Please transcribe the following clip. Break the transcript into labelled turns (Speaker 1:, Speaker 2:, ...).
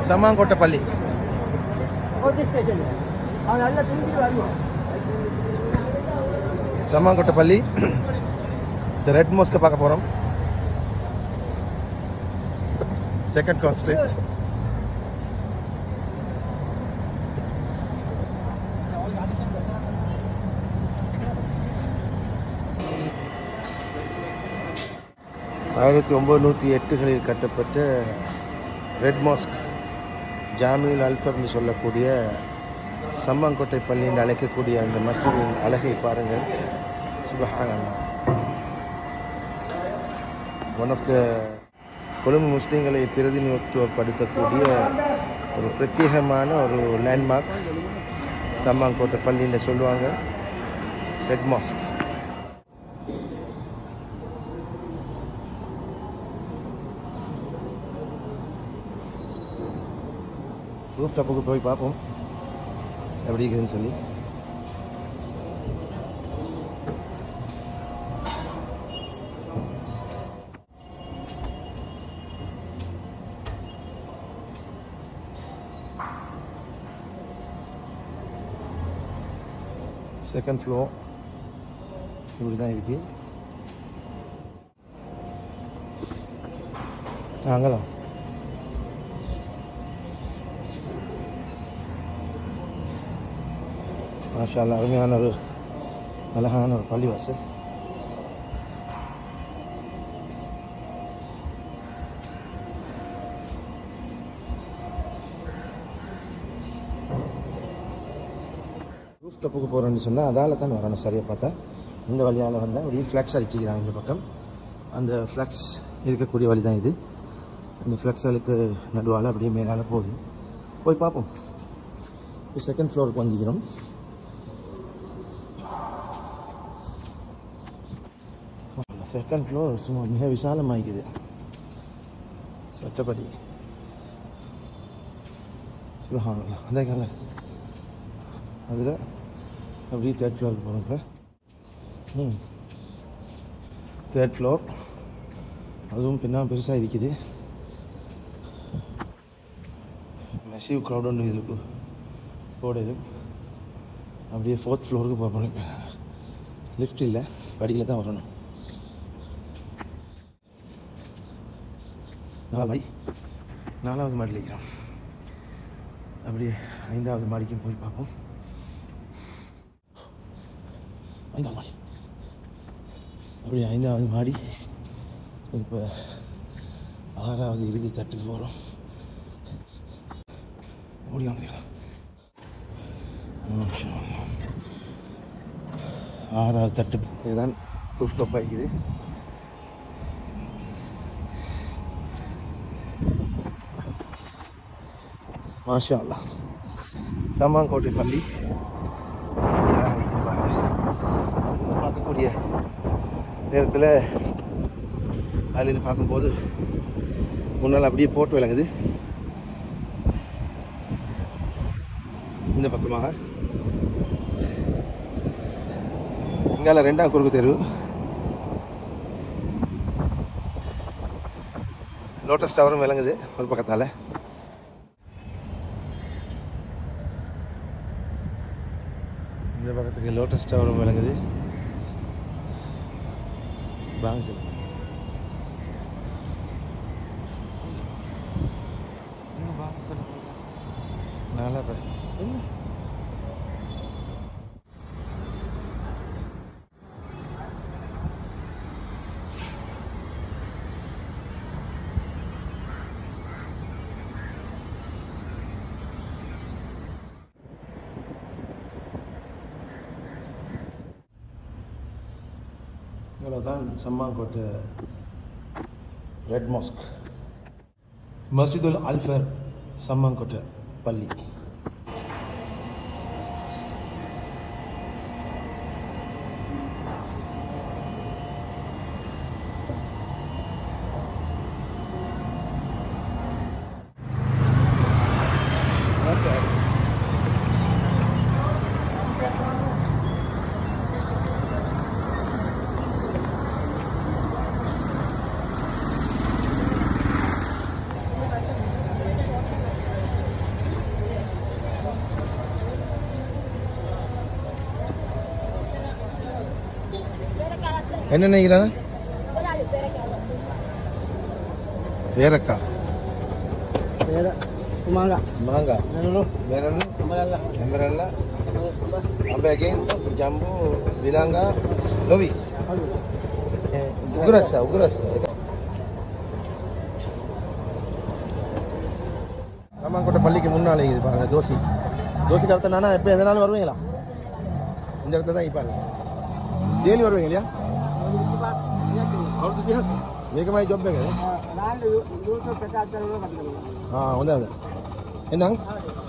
Speaker 1: சம்மாங்கோட்டை பள்ளி
Speaker 2: police station அவன் நல்லா தூங்கிட்டு வருவான்
Speaker 1: சம்மாங்கோட்டை பள்ளி இந்த ரெட் மோஸ்க்கை பார்க்க போகிறோம் செகண்ட் கான்ஸ்ட்ரேட் ஆயிரத்தி ஒம்பது நூற்றி எட்டுகளில் கட்டப்பட்ட ரெட் மாஸ்க் ஜாமியுல் அல்ஃபர்னு சொல்லக்கூடிய சம்மாங்கோட்டை பள்ளி என்று அழைக்கக்கூடிய அந்த மஸ்ஜிதின் அழகை பாருங்கள் சுபஹானல்லா ஒன் ஆஃப் த கொழும்பு முஸ்லீம்களை பிரதிநிதித்துவப்படுத்தக்கூடிய ஒரு பிரத்யேகமான ஒரு லேண்ட்மார்க் சம்மாங்கோட்டை பள்ளின்னு சொல்லுவாங்க ரெட் மாஸ்க் ரூஃப் டாப்புக்கு போய் பார்ப்போம் எப்படி இருக்குதுன்னு சொல்லி செகண்ட் ஃப்ளோர் இப்படி தான் இருக்கு அங்கலாம் மாஷா அல்லாஹ் அருமையான ஒரு அழகான ஒரு பள்ளிவாசல் ரூஃப் டாப்புக்கு போகிறோன்னு சொன்னால் அதால் தான் வரணும் சரியாக பார்த்தா இந்த வழியால் வந்தால் அப்படியே ஃப்ளக்ஸ் அடிச்சுக்கிறாங்க இந்த பக்கம் அந்த ஃப்ளக்ஸ் இருக்கக்கூடிய வழி தான் இது அந்த ஃப்ளக்ஸலுக்கு நடுவால் அப்படியே மேலால் போகுது போய் பார்ப்போம் இப்போ செகண்ட் ஃப்ளோருக்கு வந்துக்கிறோம் செகண்ட் ஃப்ளோர் சும்மா மிக விசாலமாகிக்குது சட்டப்படி சுபஹானல்லாஹ் அதேக்காங்க அதில் அப்படியே தேர்ட் ஃப்ளோருக்கு போகிறோம் இப்போ ம் தேர்ட் ஃப்ளோர் அதுவும் பின்னால் பெருசாக இருக்குது மெசிவ் க்ரௌட் ஒன்று இதுக்கு போடுது அப்படியே ஃபோர்த் ஃப்ளோருக்கு போகிறோம் இப்போ லிஃப்ட் இல்லை படியில் தான் வரணும் நாலாவது மாடி நாலாவது மாடியில் இருக்கிறோம் அப்படியே ஐந்தாவது மாடிக்கும் போய் பார்ப்போம் ஐந்தாவது மாடி அப்படியே ஐந்தாவது மாடி இப்போ ஆறாவது இறுதி தட்டுக்கு போகிறோம் ஓடி வந்துக்கலாம் ஆறாவது தட்டு இதுதான் ரூஃப் டாப் ஆகிக்குது மாஷா அல்லா சம்மாங்கோட்டை பள்ளி பார்க்கக்கூடிய நேரத்தில் அதில் பார்க்கும்போது முன்னால் அப்படியே போட்டு விளங்குது இந்த பக்கமாக இங்கால ரெண்டாம் குறுக்கு தெரு லோட்டஸ் டவரும் விளங்குது ஒரு பக்கத்தால் இந்த பக்கத்துக்கு லோட்டஸ் டவரும் விளங்குது வாங்க சார் நல்லா என்ன இவ்வளோதான் சம்மாங்கோட்டை ரெட் மாஸ்க் மஸ்ஜிதுல் அல்ஃபர் சம்மாங்கோட்டை பள்ளி என்ன நினைக்கிறாங்க வேறக்கா
Speaker 2: வேற சும்மாங்க
Speaker 1: மாங்காய்
Speaker 2: నేను
Speaker 1: மெரல்
Speaker 2: అమ్మగల
Speaker 1: எம்பரல்ல அம்பேகின் ஜம்பு விலாங்கா லோவி உக்ரஸ் உக்ரஸ் சாமான்கோட்டை பள்ளிக்கு முன்னாலே இது பாருங்க தோசி தோசி கருத்து நானா எப்போ எந்த நாளும் வருவீங்களா இந்த இடத்துல தான் இருப்பாரு டெய்லி வருவீங்க இல்லையா அவருக்கு தியா வேகமாக ஜாப் பேங்க
Speaker 2: నాలుగు యూట్యూబ్ పెట్టాలి
Speaker 1: ஆ வந்து அது என்னங்க